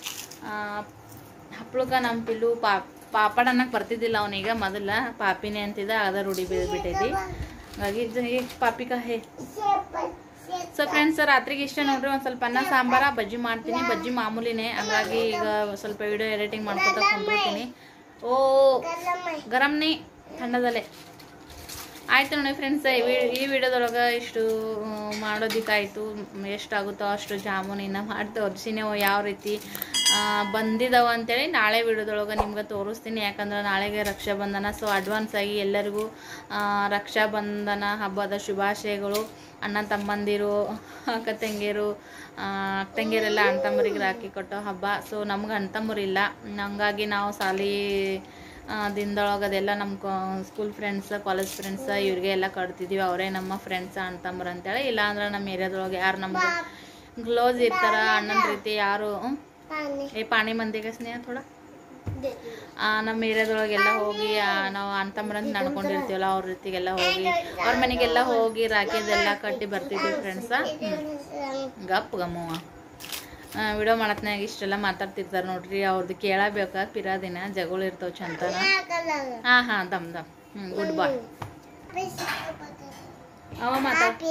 ಹಪ್ಳಕ ನಮ್ಮ ಪಿಲ್ಲು ಪಾ ಪಾಪಡ್ ಅನ್ನಕ್ಕೆ ಬರ್ತಿದ್ದಿಲ್ಲ ಅವನೀಗ ಮೊದಲ ಪಾಪಿನೇ ಅಂತಿದ್ದ ಅದ ರೂಢಿ ಬಿದ್ದೈತಿ ಹಾಗಾಗಿ ಇದು ಏ ಪಾಪಿ ಕಾ ಹೇ ಸೊ ಫ್ರೆಂಡ್ಸ್ ರಾತ್ರಿಗೆ ಇಷ್ಟ ನೋಡ್ರಿ ಒಂದು ಸ್ವಲ್ಪ ಅನ್ನ ಸಾಂಬಾರ ಬಜ್ಜಿ ಮಾಡ್ತೀನಿ ಬಜ್ಜಿ ಮಾಮೂಲಿನೇ ಹಂಗಾಗಿ ಈಗ ಸ್ವಲ್ಪ ವಿಡಿಯೋ ಎಡಿಟಿಂಗ್ ಮಾಡ್ಕೊತ ಕುಂತಿರ್ತೀನಿ ಓ ಗರಮ್ನಿ ಥಂಡದಲ್ಲೇ ಆಯ್ತು ನೋಡಿ ಫ್ರೆಂಡ್ಸ್ ಈ ವಿಡಿಯೋದೊಳಗೆ ಇಷ್ಟು ಆ, ಮಾಡೋದಕ್ಕಾಯ್ತು ಎಷ್ಟಾಗುತ್ತೋ ಅಷ್ಟು ಜಾಮೂನಿನ ಮಾಡಿ ತೋರಿಸಿನಿ ಅವು ಯಾವ ರೀತಿ ಆ, ಬಂದಿದಾವ ಅಂತೇಳಿ ನಾಳೆ ವಿಡಿಯೋದೊಳಗೆ ನಿಮ್ಗೆ ತೋರಿಸ್ತೀನಿ ಯಾಕಂದ್ರೆ ನಾಳೆಗೆ ರಕ್ಷಾಬಂಧನ ಸೊ ಅಡ್ವಾನ್ಸ್ ಆಗಿ ಎಲ್ಲರಿಗೂ ಆ, ರಕ್ಷಾಬಂಧನ ಹಬ್ಬದ ಶುಭಾಶಯಗಳು ಅಣ್ಣ ತಮ್ಮಂದಿರು ಅಕ್ಕ ತಂಗಿಯರು ಆ, ಅಕ್ಕ ತಂಗಿಯರೆಲ್ಲ ಅಣ್ಣ ತಮ್ಮರಿಗೆ ರಾಖಿ ಕೊಟ್ಟೋ ಹಬ್ಬ ಸೊ ನಮ್ಗೆ ಅಣ್ಣ ತಮ್ಮರಿಲ್ಲ ಹಂಗಾಗಿ ನಾವು ಸಾಲಿ ಆ, ದಿನದೊಳಗೆ ಅದೆಲ್ಲ ನಮ್ಮ ಸ್ಕೂಲ್ ಫ್ರೆಂಡ್ಸ್ ಕಾಲೇಜ್ ಫ್ರೆಂಡ್ಸ್ ಇವ್ರಿಗೆ ಎಲ್ಲ ಕಟ್ತಿದ್ದೀವಿ ಅವರೇ ನಮ್ಮ ಫ್ರೆಂಡ್ಸ್ ಅಣ್ಣ ತಮ್ಮರು ಅಂತೇಳಿ ಇಲ್ಲಾಂದ್ರೆ ನಮ್ಮ ಏರಿಯಾದೊಳಗೆ ಯಾರು ನಮ್ಗೆ ಕ್ಲೋಸ್ ಇರ್ತಾರ ಅಣ್ಣನ ರೀತಿ ಯಾರು ಹ್ಮ್? ಪಾನಿ ಏ ಪಾಣಿ ಮಂದಿಗೆ ಸ್ನೇಹ ಥೋಡ ಆ, ನಮ್ಮ ಏರಿಯಾದೊಳಗೆಲ್ಲ ಹೋಗಿ ಆ, ನಾವು ಅಂತಂಬ್ರಂತ ನಡ್ಕೊಂಡಿರ್ತೀವಲ್ಲ ಅವ್ರ ರೀತಿಗೆಲ್ಲ ಹೋಗಿ ಅವ್ರ ಮನೆಗೆಲ್ಲ ಹೋಗಿ ರಾಖಿ ಅದೆಲ್ಲ ಕಟ್ಟಿ ಬರ್ತಿದ್ವಿ ಫ್ರೆಂಡ್ಸ ಗಪ್ ಗಮ್ಮವ್ವ ವಿಡಿಯೋ ಮಾಡತ್ನಾಗ ಇಷ್ಟೆಲ್ಲ ಮಾತಾಡ್ತಿರ್ತಾರೆ ನೋಡ್ರಿ ಅವ್ರದ್ದು ಕೇಳಬೇಕ ಪಿರಾದಿನ ಜಗಳ ಇರ್ತಾವ ಚಂತನ ಹಾ ಹಾ ದಮ್ ದಮ್ ಹ್ಮ್ ಗುಡ್ ಬಾಯ್ ಅವ ಮಾತಾಡ್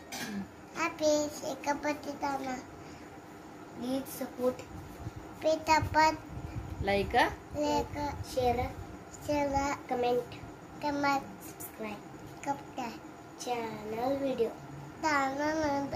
support. Pitapat, like like, share, share, comment, comment, subscribe, kapta, channel video. Channel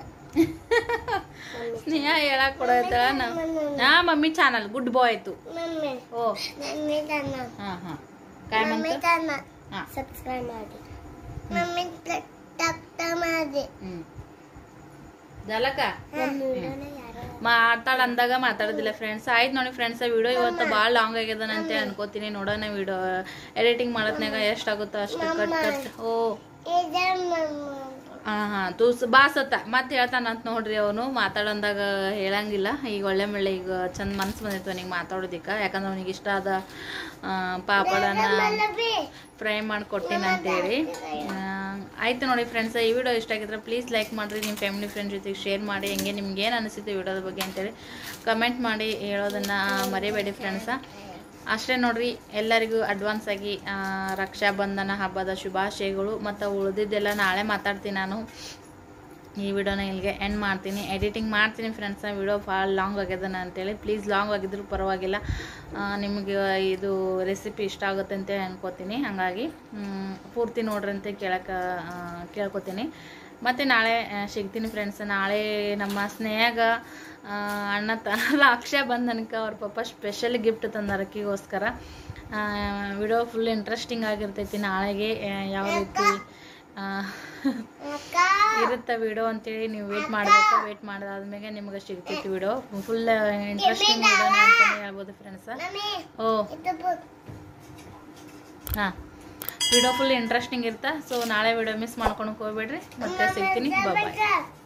Sneha ಹೇಳಕ್ ಕೊಡೈತಳ ನಾ ಮಮ್ಮಿ ಚಾನಲ್ ಗುಡ್ ಬಾಯ್ ಆಯ್ತು ಮಮ್ಮಿ ಓ ಮಮ್ಮಿ ತನ್ನ ಹಾ ಹಾ ಕಾಯ್ ಮಮ್ಮಿ ಮಂತ ತನ್ನ ಹಾ ಸಬ್ಸ್ಕ್ರೈಬ್ ಮಾಡಿ ಮಮ್ಮಿ ಟಕ್ಟ ಮಾಡಿ ಹ್ಮ್ ಜಲಕ ನಮ್ಮ ವಿಡಿಯೋನ ಯಾರು ಮಾತಾಡ ಅಂದಾಗ ಮಾತಾಡೋದಿಲ್ಲ ಫ್ರೆಂಡ್ಸ್ ಆಯ್ತು ನೋಡಿ ಫ್ರೆಂಡ್ಸ್ ವಿಡಿಯೋ ಇವತ್ತು ಭಾಳ ಲಾಂಗ್ ಆಗ್ಯದ ಅಂತ ಅನ್ಕೋತೀನಿ ನೋಡೋಣ ವಿಡಿಯೋ ಎಡಿಟಿಂಗ್ ಮಾಡೋದ್ನಾಗ ಎಷ್ಟಾಗುತ್ತೋ ಅಷ್ಟು ಕಟ್ ಕಟ್ ಓ ಇದ ಮಮ್ಮ ಹಾಂ ಹಾಂ ತೂಸ್ ಬಾಸತ್ತ ಮತ್ತೆ ಹೇಳ್ತಾನಂತ ನೋಡ್ರಿ ಅವನು ಮಾತಾಡಂದಾಗ ಹೇಳಂಗಿಲ್ಲ ಈಗ ಒಳ್ಳೆ ಮಳ್ಳೆ ಈಗ ಚಂದ ಮನ್ಸು ಬಂದಿತ್ತು ಅವನಿಗೆ ಮಾತಾಡೋದಿಕ್ಕೆ ಯಾಕಂದ್ರೆ ಅವನಿಗೆ ಇಷ್ಟ ಆದ ಆ, ಪಾಪಡನ್ನ ಫ್ರೈ ಮಾಡಿ ಕೊಟ್ಟಿನಿ ಅಂತೇಳಿ ಆಯಿತು ನೋಡಿ ಫ್ರೆಂಡ್ಸ್ ಈ ವಿಡಿಯೋ ಇಷ್ಟ ಆಗಿದ್ರೆ ಪ್ಲೀಸ್ ಲೈಕ್ ಮಾಡಿರಿ ನಿಮ್ಮ ಫ್ಯಾಮಿಲಿ ಫ್ರೆಂಡ್ ಜೊತೆಗೆ ಶೇರ್ ಮಾಡಿ ಹೆಂಗೆ ನಿಮ್ಗೆ ಏನು ಅನಿಸುತ್ತೆ ವಿಡಿಯೋದ ಬಗ್ಗೆ ಅಂತೇಳಿ ಕಮೆಂಟ್ ಮಾಡಿ ಹೇಳೋದನ್ನು ಮರಿಬೇಡಿ ಫ್ರೆಂಡ್ಸ ಅಷ್ಟೇ ನೋಡ್ರಿ ಎಲ್ಲರಿಗೂ ಅಡ್ವಾನ್ಸ್ ಆಗಿ ಆ, ರಕ್ಷಾಬಂಧನ ಹಬ್ಬದ ಶುಭಾಶಯಗಳು ಮತ್ತು ಉಳಿದಿದ್ದೆಲ್ಲ ನಾಳೆ ಮಾತಾಡ್ತೀನಿ ನಾನು ಈ ವಿಡಿಯೋನ ಇಲ್ಲಿಗೆ ಎಂಡ್ ಮಾಡ್ತೀನಿ ಎಡಿಟಿಂಗ್ ಮಾಡ್ತೀನಿ ಫ್ರೆಂಡ್ಸ ವಿಡಿಯೋ ಭಾಳ ಲಾಂಗ್ ಆಗ್ಯದನ ಅಂತೇಳಿ ಪ್ಲೀಸ್ ಲಾಂಗ್ ಆಗಿದ್ರು ಪರವಾಗಿಲ್ಲ ಆ, ನಿಮಗೆ ಇದು ರೆಸಿಪಿ ಇಷ್ಟ ಆಗುತ್ತೆ ಅಂತ ಅನ್ಕೋತೀನಿ ಹಾಗಾಗಿ ಮ್, ಪೂರ್ತಿ ನೋಡ್ರಿ ಅಂತ ಕೇಳಕ್ಕೆ ಕೇಳ್ಕೊತೀನಿ ಮತ್ತು ನಾಳೆ ಆ, ಸಿಗ್ತೀನಿ ಫ್ರೆಂಡ್ಸ್ ನಾಳೆ ನಮ್ಮ ಸ್ನೇಹಗ ಆ, ಅಣ್ಣ ತ ಅಕ್ಷಯ ಬಂದನಕ ಅವ್ರ ಪಾಪ ಸ್ಪೆಷಲ್ ಗಿಫ್ಟ್ ತಂದಾರ ಅಕ್ಕಿಗೋಸ್ಕರ ವಿಡಿಯೋ ಫುಲ್ ಇಂಟ್ರೆಸ್ಟಿಂಗ್ ಆಗಿರ್ತೈತಿ ನಾಳೆಗೆ ಆ, ಯಾವ ರೀತಿ ಆ, ಅಕ್ಕ ಇರುತ್ತೆ ವಿಡಿಯೋ ಅಂತೇಳಿ ನೀವು ವೇಟ್ ಮಾಡಬೇಕು ವೇಟ್ ಮಾಡಿದಾದ್ಮೇಲೆ ನಿಮಗೆ ಸಿಗ್ತೈತಿ ವಿಡಿಯೋ ಫುಲ್ ಇಂಟ್ರೆಸ್ಟಿಂಗ್ ವಿಡಿಯೋನೇ ಅಂತಲೇ ಹೇಳ್ಬೋದು ಫ್ರೆಂಡ್ಸ ಮಮ್ಮಿ ಓ ಇದು ಬುಕ್ ಹಾಂ ವಿಡಿಯೋ ಫುಲ್ ಇಂಟ್ರೆಸ್ಟಿಂಗ್ ಇರ್ತಾ ಸೊ ನಾಳೆ ವಿಡಿಯೋ ಮಿಸ್ ಮಾಡ್ಕೊಳಕ್ಕೆ ಹೋಗ್ಬೇಡ್ರಿ ಮತ್ತೆ ಸಿಗ್ತೀನಿ ಬಾಯ್ Bye.